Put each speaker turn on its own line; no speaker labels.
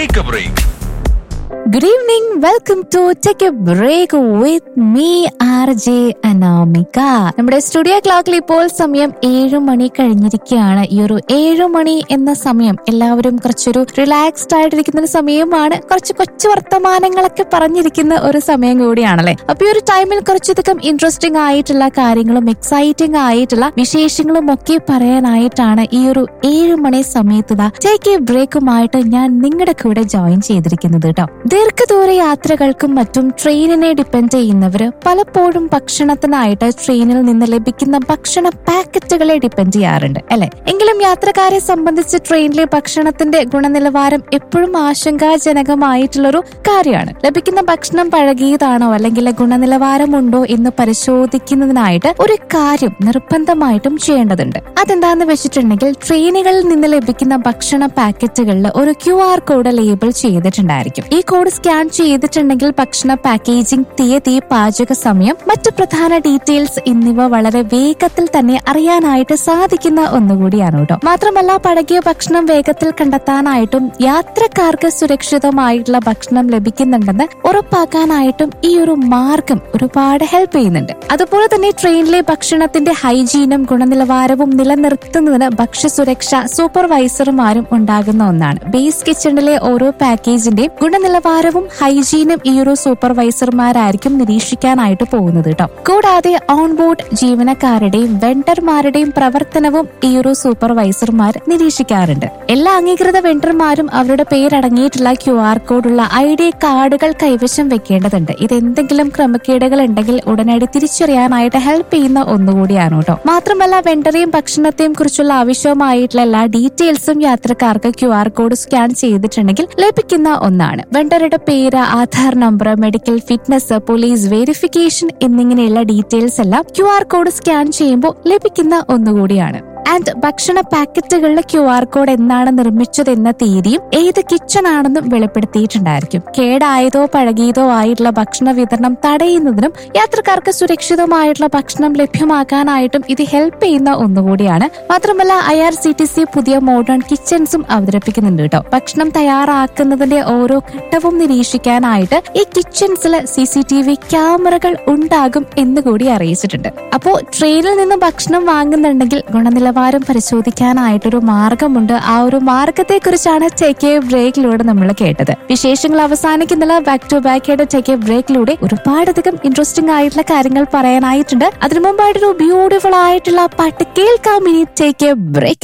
take a break
good evening welcome to take a break with me R J Anamika നമ്മുടെ studio ക്ലോക്കിൽ ഇപ്പോൾ സമയം ഏഴു മണി കഴിഞ്ഞിരിക്കുകയാണ് ഈ ഒരു ഏഴു മണി എന്ന സമയം എല്ലാവരും കുറച്ചൊരു റിലാക്സ്ഡ് ആയിട്ടിരിക്കുന്ന ഒരു സമയമാണ് കുറച്ച് കൊച്ചു വർത്തമാനങ്ങളൊക്കെ പറഞ്ഞിരിക്കുന്ന ഒരു സമയം കൂടിയാണല്ലേ അപ്പൊ ഈ ഒരു ടൈമിൽ കുറച്ചധികം ഇൻട്രസ്റ്റിംഗ് ആയിട്ടുള്ള കാര്യങ്ങളും എക്സൈറ്റിംഗ് ആയിട്ടുള്ള വിശേഷങ്ങളും ഒക്കെ പറയാനായിട്ടാണ് ഈ ഒരു ഏഴു മണി സമയത്ത് ടേക്ക് എ ബ്രേക്കുമായിട്ട് ഞാൻ നിങ്ങളുടെ കൂടെ ജോയിൻ ചെയ്തിരിക്കുന്നത് കേട്ടോ ദീർഘദൂര യാത്രകൾക്കും മറ്റും ട്രെയിനിനെ ഡിപ്പെൻഡ് ചെയ്യുന്നവര് പലപ്പോഴും ഭക്ഷണത്തിനായിട്ട് ട്രെയിനിൽ നിന്ന് ലഭിക്കുന്ന ഭക്ഷണ പാക്കറ്റുകളെ ഡിപ്പെൻഡ് ചെയ്യാറുണ്ട് അല്ലെ എങ്കിലും യാത്രക്കാരെ സംബന്ധിച്ച് ട്രെയിനിലെ ഭക്ഷണത്തിന്റെ ഗുണനിലവാരം എപ്പോഴും ആശങ്കാജനകമായിട്ടുള്ളൊരു കാര്യമാണ് ലഭിക്കുന്ന ഭക്ഷണം പഴകിയതാണോ അല്ലെങ്കിൽ ഗുണനിലവാരമുണ്ടോ എന്ന് പരിശോധിക്കുന്നതിനായിട്ട് ഒരു കാര്യം നിർബന്ധമായിട്ടും ചെയ്യേണ്ടതുണ്ട് അതെന്താന്ന് വെച്ചിട്ടുണ്ടെങ്കിൽ ട്രെയിനുകളിൽ നിന്ന് ലഭിക്കുന്ന ഭക്ഷണ പാക്കറ്റുകളിൽ ഒരു ക്യു ആർ കോഡ് ലേബിൾ ചെയ്തിട്ടുണ്ടായിരിക്കും ഈ കോഡ് സ്കാൻ ചെയ്തിട്ടുണ്ടെങ്കിൽ ഭക്ഷണ പാക്കേജിംഗ് തീയതി പാചക സമയം മറ്റു പ്രധാന ഡീറ്റെയിൽസ് എന്നിവ വളരെ വേഗത്തിൽ തന്നെ അറിയാനായിട്ട് സാധിക്കുന്ന ഒന്നുകൂടിയാണ് കേട്ടോ മാത്രമല്ല പഴകിയ ഭക്ഷണം വേഗത്തിൽ കണ്ടെത്താനായിട്ടും യാത്രക്കാർക്ക് സുരക്ഷിതമായിട്ടുള്ള ഭക്ഷണം ലഭിക്കുന്നുണ്ടെന്ന് ഉറപ്പാക്കാനായിട്ടും ഈ ഒരു മാർഗം ഒരുപാട് ഹെൽപ്പ് ചെയ്യുന്നുണ്ട് അതുപോലെ തന്നെ ട്രെയിനിലെ ഭക്ഷണത്തിന്റെ ഹൈജീനും ഗുണനിലവാരവും നിലനിർത്തുന്നതിന് ഭക്ഷ്യസുരക്ഷ സൂപ്പർവൈസർമാരും ഉണ്ടാകുന്ന ഒന്നാണ് ബേസ് കിച്ചണിലെ ഓരോ പാക്കേജിന്റെയും ഗുണനിലവാരവും ഹൈജീനും ഈ ഒരു സൂപ്പർവൈസർമാരായിരിക്കും നിരീക്ഷിക്കാനായിട്ട് പോകുന്നത് കേട്ടോ കൂടാതെ ഓൺബോർഡ് ജീവനക്കാരുടെയും വെണ്ടർമാരുടെയും പ്രവർത്തനവും ഈ ഒരു സൂപ്പർവൈസർമാർ നിരീക്ഷിക്കാറുണ്ട് എല്ലാ അംഗീകൃത വെണ്ടർമാരും അവരുടെ പേരടങ്ങിയിട്ടുള്ള ക്യു ആർ കോഡുള്ള ഐ ഡി കാർഡുകൾ കൈവശം വെക്കേണ്ടതുണ്ട് ഇത് എന്തെങ്കിലും ക്രമക്കേടുകൾ ഉണ്ടെങ്കിൽ ഉടനടി തിരിച്ചറിയാനായിട്ട് ഹെൽപ്പ് ചെയ്യുന്ന ഒന്നുകൂടിയാണ് കേട്ടോ മാത്രമല്ല വെണ്ടറെയും ഭക്ഷണത്തെയും കുറിച്ചുള്ള ആവശ്യമായിട്ടുള്ള എല്ലാ ഡീറ്റെയിൽസും യാത്രക്കാർക്ക് ക്യു ആർ കോഡ് സ്കാൻ ചെയ്തിട്ടുണ്ടെങ്കിൽ ലഭിക്കുന്ന ഒന്നാണ് വെണ്ടറുടെ പേര് Aadhaar number medical fitness police verification എന്നിങ്ങനെയുള്ള ഡീറ്റെയിൽസ് എല്ലാം ക്യു ആർ കോഡ് സ്കാൻ ചെയ്യുമ്പോൾ ലഭിക്കുന്ന ഒന്നുകൂടിയാണ് ആൻഡ് ഭക്ഷണ പാക്കറ്റുകളിലെ ക്യു ആർ കോഡ് എന്നാണ് നിർമ്മിച്ചതെന്ന തീയതിയും ഏത് കിച്ചൺ ആണെന്നും വെളിപ്പെടുത്തിയിട്ടുണ്ടായിരിക്കും കേടായതോ പഴകിയതോ ആയിട്ടുള്ള ഭക്ഷണ വിതരണം തടയുന്നതിനും യാത്രക്കാർക്ക് സുരക്ഷിതമായിട്ടുള്ള ഭക്ഷണം ലഭ്യമാക്കാനായിട്ടും ഇത് ഹെൽപ്പ് ചെയ്യുന്ന ഒന്നുകൂടിയാണ് മാത്രമല്ല I R C T C പുതിയ മോഡേൺ കിച്ചൺസും അവതരിപ്പിക്കുന്നുണ്ട് കേട്ടോ ഭക്ഷണം തയ്യാറാക്കുന്നതിന്റെ ഓരോ ഘട്ടവും നിരീക്ഷിക്കാനായിട്ട് ഈ കിച്ചൺസിൽ സി സി ടി വി ക്യാമറകൾ ഉണ്ടാകും എന്ന് കൂടി അറിയിച്ചിട്ടുണ്ട് അപ്പോ ട്രെയിനിൽ നിന്ന് ഭക്ഷണം വാങ്ങുന്നുണ്ടെങ്കിൽ ഗുണനിലവാരം പരിശോധിക്കാനായിട്ടൊരു മാർഗമുണ്ട് ആ ഒരു മാർഗത്തെ കുറിച്ചാണ് ടേക്ക് എ ബ്രേക്കിലൂടെ നമ്മൾ കേട്ടത് വിശേഷങ്ങൾ അവസാനിക്കുന്നില്ല ബാക്ക് ടു ബാക്ക് ആയിട്ട് ടേക്ക് എ ബ്രേക്കിലൂടെ ഒരുപാടധികം ഇൻട്രസ്റ്റിംഗ് ആയിട്ടുള്ള കാര്യങ്ങൾ പറയാനായിട്ടുണ്ട് അതിനു മുമ്പായിട്ടൊരു ബ്യൂട്ടിഫുൾ ആയിട്ടുള്ള പാട്ട് കേൾക്കാം ഇനി ടേക്ക് എ ബ്രേക്ക്